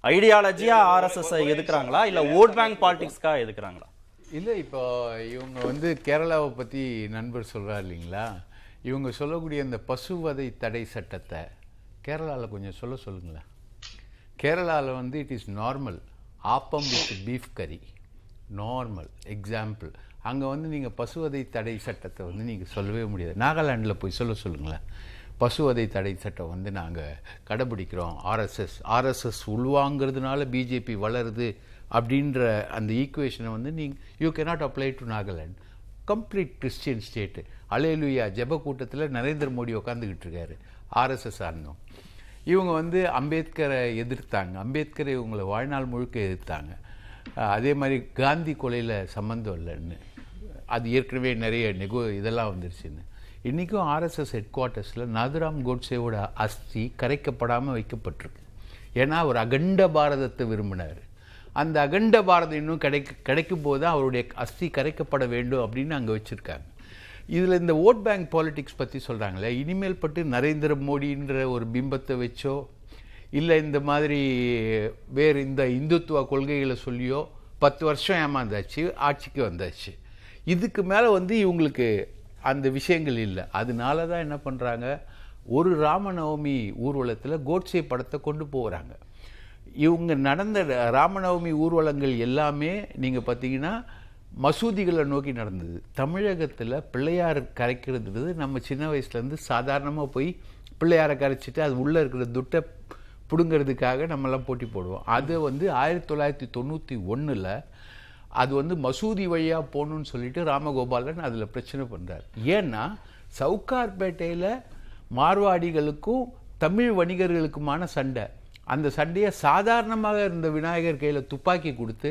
ஐடியாலஜியா RSS எதுக்குறாங்களா இல்ல vote bank பாலிடிக்ஸ்க்காக எதுக்குறாங்களா இல்லை இப்போ இவங்க வந்து கேரளாவை பற்றி நண்பர் சொல்கிறார் இல்லைங்களா இவங்க சொல்லக்கூடிய அந்த பசுவதை தடை சட்டத்தை கேரளாவில் கொஞ்சம் சொல்ல சொல்லுங்களேன் கேரளாவில் வந்து it is normal appam with beef curry normal example அங்கே வந்து நீங்கள் பசுவதை தடை சட்டத்தை வந்து நீங்கள் சொல்லவே முடியாது நாகாலாண்டில் போய் சொல்ல சொல்லுங்களேன் பசுவதை தடை சட்டம் வந்து நாங்கள் கடைபிடிக்கிறோம் ஆர்எஸ்எஸ் ஆர்எஸ்எஸ் உள்வாங்கிறதுனால பிஜேபி வளருது அப்படின்ற அந்த ஈக்குவேஷனை வந்து நீங்கள் you cannot apply to Nagaland complete Christian state hallelujah ஜெப கூட்டத்தில் நரேந்திர மோடி உட்காந்துக்கிட்டு இருக்காரு ஆர்எஸ்எஸ் ஆனதும் இவங்க வந்து அம்பேத்கரை எதிர்த்தாங்க அம்பேத்கரை இவங்களை வாழ்நாள் முழுக்க எதிர்த்தாங்க அஹ் அதே மாதிரி காந்தி கொலையில் சம்மந்தம் இல்லைன்னு அது ஏற்கனவே நிறைய நெகோ இதெல்லாம் வந்துருச்சுன்னு இன்றைக்கும் ஆர்எஸ்எஸ் ஹெட் குவார்ட்டர்ஸில் நாதுராம் கோட்சேவோட அஸ்தி கரைக்கப்படாமல் வைக்கப்பட்டிருக்கு ஏன்னா அவர் அகண்ட பாரதத்தை விரும்பினார் அந்த அகண்ட பாரதம் இன்னும் கிடைக்க கிடைக்கும் போது தான் அவருடைய அஸ்தி கரைக்கப்பட வேண்டும் அப்படின்னு அங்கே வச்சுருக்காங்க இதில் இந்த ஓட் பேங்க் பாலிடிக்ஸ் பற்றி சொல்கிறாங்களே இனிமேல் பட்டு நரேந்திர மோடின்ற ஒரு பிம்பத்தை வச்சோ இல்லை இந்த மாதிரி வேறு இந்த இந்துத்துவ கொள்கைகளை சொல்லியோ பத்து வருஷம் ஏமாந்தாச்சு ஆட்சிக்கு வந்தாச்சு இதுக்கு மேலே வந்து இவங்களுக்கு அந்த விஷயங்கள் இல்லை அதனால தான் என்ன பண்ணுறாங்க ஒரு ராமநவமி ஊர்வலத்தில் கோட்சே படத்தை கொண்டு போகிறாங்க இவங்க நடந்த ராமநவமி ஊர்வலங்கள் எல்லாமே நீங்கள் பார்த்தீங்கன்னா மசூதிகளை நோக்கி நடந்தது தமிழகத்தில் பிள்ளையார் கரைக்கிறது நம்ம சின்ன வயசுலேருந்து சாதாரணமாக போய் பிள்ளையாரை கரைச்சிட்டு அது உள்ளே இருக்கிற துட்டை பிடுங்கிறதுக்காக நம்மலாம் போட்டி போடுவோம் அது வந்து ஆயிரத்தி தொள்ளாயிரத்தி தொண்ணூற்றி ஒன்றில் அது வந்து மசூதி வழியாக போகணும்னு சொல்லிட்டு ராமகோபாலன் அதில் பிரச்சனை பண்ணுறார் ஏன்னா சவுகார்பேட்டையில் மார்வாடிகளுக்கும் தமிழ் வணிகர்களுக்குமான சண்டை அந்த சண்டையை சாதாரணமாக இருந்த விநாயகர் கையில் துப்பாக்கி கொடுத்து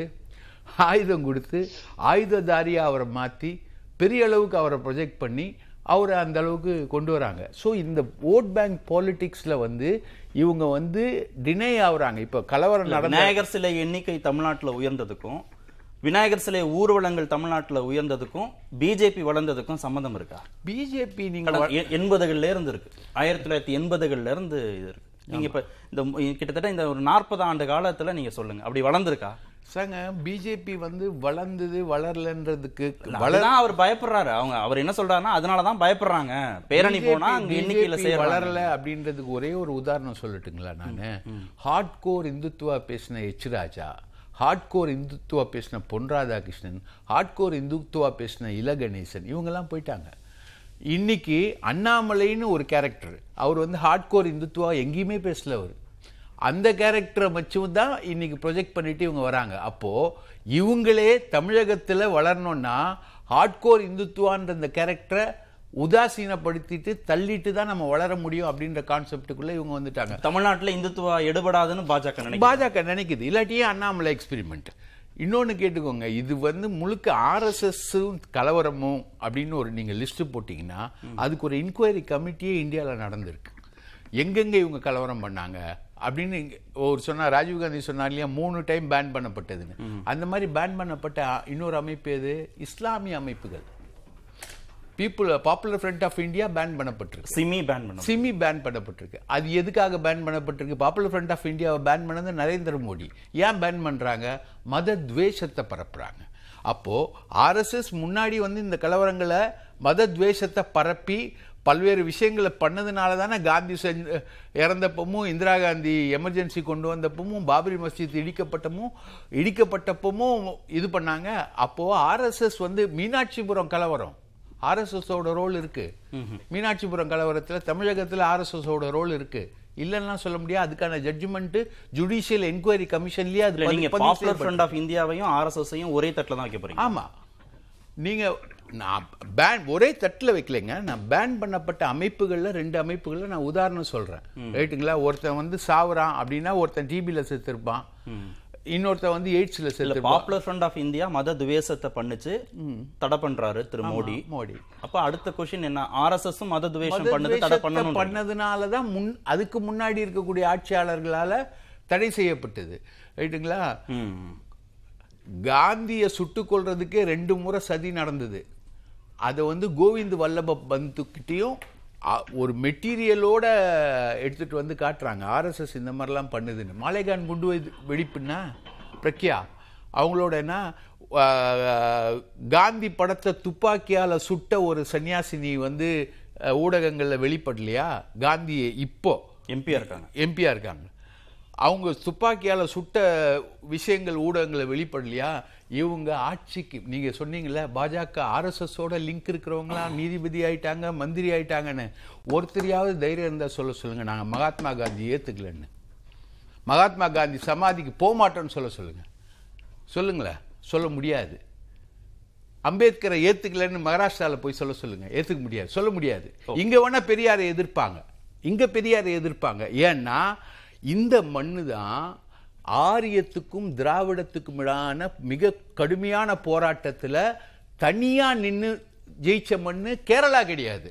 ஆயுதம் கொடுத்து ஆயுததாரியாக அவரை மாற்றி பெரிய அளவுக்கு அவரை ப்ரொஜெக்ட் பண்ணி அவரை அந்த அளவுக்கு கொண்டு வராங்க ஸோ இந்த ஓட் பேங்க் பாலிடிக்ஸில் வந்து இவங்க வந்து டினை ஆகுறாங்க இப்போ கலவரம் நடந்த விநாயகர் சிலை எண்ணிக்கை தமிழ்நாட்டுல உயர்ந்ததுக்கும் விநாயகர் சிலை ஊர்வலங்கள் தமிழ்நாட்டுல உயர்ந்ததுக்கும் பிஜேபி வளர்ந்ததுக்கும் சம்மந்தம் இருக்கா பிஜேபி நீங்கள் கடந்த எ- எண்பதுகள்ல இருந்து இருக்கு ஆயிரத்தி தொள்ளாயிரத்தி எண்பதுகள்ல இருந்து இது இருக்கு நீங்க இப்ப இந்த மு- கிட்டத்தட்ட இந்த ஒரு நாற்பது ஆண்டு காலத்துல நீங்க சொல்லுங்க அப்படி வளர்ந்துருக்கா சாங்க பிஜேபி வந்து வளர்ந்தது வளரலன்றதுக்கு வளர்தான் அவர் பயப்படுறாரு அவங்க அவர் என்ன சொல்றாருன்னா அதனாலதான் பயப்படுறாங்க பேரணி போனா அங்க எண்ணிக்கையில BJP சேரல வளரல அப்படின்றதுக்கு ஒரே ஒரு உதாரணம் சொல்லட்டுங்களா நான் ஹார்ட் கோர் இந்துத்துவா பேசின H Raja hard core Hindutva பேசின பொன் ராதாகிருஷ்ணன் ஹார்ட் கோர் இந்துத்துவா பேசின இல கணேசன் இவங்கெல்லாம் போயிட்டாங்க இன்னைக்கு அண்ணாமலைன்னு ஒரு கேரக்டர் அவர் வந்து ஹார்ட் கோர் இந்துத்துவா எங்கேயுமே பேசல அவர் அந்த கேரக்டரை வச்சும் தான் இன்னைக்கு ப்ரொஜெக்ட் பண்ணிட்டு இவங்க வராங்க அப்போ இவங்களே தமிழகத்துல வளரணும்னா ஹார்ட்கோர் இந்துத்துவான்ற அந்த கேரக்டரை உதாசீனப்படுத்திட்டு தள்ளிட்டு தான் நம்ம வளர முடியும் அப்படின்ற கான்செப்டுக்குள்ள இவங்க வந்துட்டாங்க தமிழ்நாட்டுல இந்துத்துவா எடுபடாதுன்னு பாஜக நினைக்கிறேன் பாஜக நினைக்குது இல்லாட்டியே அண்ணாமலை எக்ஸ்பெரிமெண்ட் இன்னொன்னு கேட்டுக்கோங்க இது வந்து முழுக்க ஆர்எஸ்எஸ் கலவரமும் அப்படின்னு ஒரு நீங்க லிஸ்ட் போட்டீங்கன்னா அதுக்கு ஒரு இன்கொயரி கமிட்டியே இந்தியாவில் நடந்திருக்கு எங்கெங்க இவங்க கலவரம் பண்ணாங்க அப்படின்னு இங்க ஒரு சொன்னா ராஜீவ்காந்தி சொன்னார் இல்லையா மூணு டைம் பேன் பண்ணப்பட்டதுன்னு அந்த மாதிரி பேன் பண்ணப்பட்ட இன்னொரு அமைப்பு எது இஸ்லாமிய அமைப்புகள் people popular front of India ban பண்ணப்பட்டிருக்கு சிமி பேன் பண்ணும் சிமி பேன் பண்ணப்பட்டிருக்கு அது எதுக்காக பேன் பண்ணப்பட்டிருக்கு பாப்புலர் ஃப்ரண்ட் ஆஃப் இந்தியாவை பேன் பண்ணது நரேந்திர மோடி ஏன் பேன் பண்றாங்க மத துவேஷத்தை பரப்புறாங்க அப்போ ஆர்எஸ்எஸ் முன்னாடி வந்து இந்த கலவரங்களை மத துவேஷத்தை பரப்பி பல்வேறு விஷயங்களை பண்ணதுனால தானே காந்தி செஞ்ச இறந்தப்பமும் இந்திரா காந்தி எமர்ஜென்சி கொண்டு வந்தப்பமும் பாபரி மஸ்ஜித் இடிக்கப்பட்டமும் இடிக்கப்பட்டப்பமும் இது பண்ணாங்க அப்போ ஆர்எஸ்எஸ் வந்து மீனாட்சிபுரம் கலவரம் ஆர்எஸ்எஸோட ரோல் இருக்கு மீனாட்சிபுரம் கலவரத்துல தமிழகத்துல ஆர்எஸ்எஸோட ரோல் இருக்கு இல்லைன்னா சொல்ல முடியாது அதுக்கான ஜட்ஜ்மெண்ட் ஜுடிஷியல் என்கொயரி கமிஷன்லயே அது இல்ல நீங்க பதிவு பாப்புலர் செய்யப்பட்டிருக்கு. ஃப்ரண்ட் ஆஃப் இந்தியாவையும் ஆர்எஸ்எஸ்ஸையும் ஒரே தட்டுல தான் வைக்க போறீங்க ஆமா நீங்க நான் பேன் ஒரே தட்டில் வைக்கலைங்க நான் பேன் பண்ணப்பட்ட அமைப்புகள்ல ரெண்டு அமைப்புகள்ல நான் உதாரணம் சொல்றேன் ரைட்டுங்களா ஒருத்தன் வந்து சாவுறான் அப்படின்னா ஒருத்தன் டிபியில் செத்துருப்பான் இன்னொருத்தன் வந்து எய்ட்ஸ்ல இல்ல செத்துருப்பான் பாப்புலர் ஃப்ரண்ட் ஆஃப் இந்தியா மத துவேஷத்தை பண்ணுச்சு தடை பண்றாரு திரு மோடி மோடி அப்ப அடுத்த கொஸ்டின் என்ன ஆர்எஸ்எஸ் மத துவேஷம் மத பண்ணது தடை துவேஷத்தை பண்ணணும் பண்ணதுனால தான் முன் அதுக்கு முன்னாடி இருக்கக்கூடிய ஆட்சியாளர்களால தடை செய்யப்பட்டது ரைட்டுங்களா காந்தியை சுட்டுக் கொல்றதுக்கே ரெண்டு முறை சதி நடந்தது அதை வந்து கோவிந்த் வல்லப பந்துக்கிட்டையும் அ- ஒரு மெட்டீரியலோட எடுத்துட்டு வந்து காட்டுறாங்க ஆர்எஸ்எஸ் இந்த மாதிரிலாம் பண்ணுதுன்னு மாலேகான் குண்டு வெடி- வெடிப்புன்னா பிரக்யா அவங்களோட என்ன ஆ, காந்தி படத்தை துப்பாக்கியால சுட்ட ஒரு சன்னியாசினி வந்து அ, ஊடகங்கள்ல வெளிப்படலையா காந்தி இப்போ எம்பியா இருக்காங்க எம்பியா இருக்காங்க அவங்க துப்பாக்கியால சுட்ட விஷயங்கள் ஊடகங்களை வெளிப்படலையா இவங்க ஆட்சிக்கு நீங்க சொன்னீங்கல்ல பாஜக ஆர்எஸ்எஸோட லிங்க் இருக்கிறவங்களாம் நீதிபதி ஆயிட்டாங்க மந்திரி ஆயிட்டாங்கன்னு ஒருத்தரையாவது தைரியம் இருந்தா சொல்ல சொல்லுங்க நாங்க மகாத்மா காந்தி ஏத்துக்கலன்னு மகாத்மா காந்தி சமாதிக்கு போக மாட்டோம்னு சொல்ல சொல்லுங்க சொல்லுங்களேன் சொல்ல முடியாது அம்பேத்கரை ஏத்துக்கலன்னு மகாராஷ்டிரால போய் சொல்ல சொல்லுங்க ஏத்துக்க முடியாது சொல்ல முடியாது இங்க வேணா பெரியாரை எதிர்ப்பாங்க இங்க பெரியாரை எதிர்ப்பாங்க ஏன்னா இந்த மண்ணு தான் ஆரியத்துக்கும் திராவிடத்துக்கும் இடான மிக கடுமையான போராட்டத்துல தனியா நின்னு ஜெயிச்ச மண்ணு கேரளா கிடையாது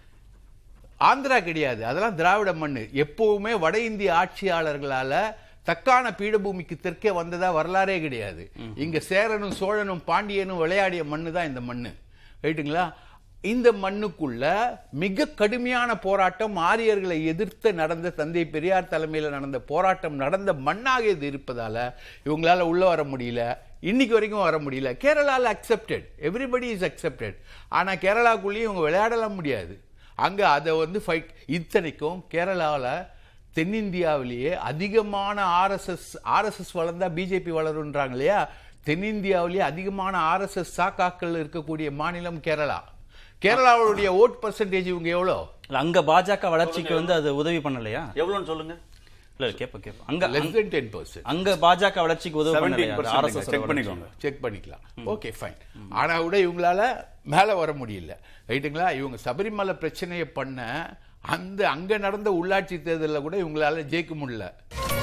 ஆந்திரா கிடையாது அதெல்லாம் திராவிட மண்ணு எப்பவுமே வட இந்திய ஆட்சியாளர்களால தக்கான பீடபூமிக்கு தெற்கே வந்ததா வரலாறே கிடையாது இங்க சேரனும் சோழனும் பாண்டியனும் விளையாடிய மண்ணு தான் இந்த மண்ணு ரைட்டுங்களா இந்த மண்ணுக்குள்ள மிக கடுமையான போராட்டம் ஆரியர்களை எதிர்த்து நடந்த தந்தை பெரியார் தலைமையில் நடந்த போராட்டம் நடந்த மண்ணாக இது இருப்பதால இவங்களால உள்ள வர முடியல இன்னைக்கு வரைக்கும் வர முடியல கேரளால அக்செப்டட் எவ்ரிபடி இஸ் அக்செப்டட் ஆனா கேரளாக்குள்ளேயும் இவங்க விளையாடலாம் முடியாது அங்க அதை வந்து ஃபைட் இத்தனைக்கும் கேரளாவில் தென்னிந்தியாவிலேயே அதிகமான ஆர்எஸ்எஸ் ஆர்எஸ்எஸ் வளர்ந்தா பிஜேபி வளருன்றாங்க இல்லையா தென்னிந்தியாவிலேயே அதிகமான ஆர்எஸ்எஸ் சாக்காக்கள் இருக்கக்கூடிய மாநிலம் கேரளா கேரளாவுடைய ஓட் பர்சன்டேஜ் இவங்க எவ்வளோ இல்ல அங்க பாஜக வளர்ச்சிக்கு வந்து அது உதவி பண்ணலையா எவ்வளவுன்னு சொல்லுங்க இல்ல கேப்ப கேப்ப அங்க லெஸ் தென் டென் பர்சன்ட் அங்க பாஜக வளர்ச்சிக்கு உதவி 17% பண்ணலையா ஆர்எஸ்எஸ் செக் பண்ணிக்கோங்க செக் பண்ணிக்கலாம் ஓகே ஃபைன் ஆனா கூட இவங்களால மேல வர முடியல ரைட்டுங்களா இவங்க சபரிமலை பிரச்சனையை பண்ண அந்த அங்க நடந்த உள்ளாட்சி தேர்தலில் கூட இவங்களால ஜெயிக்க முடியல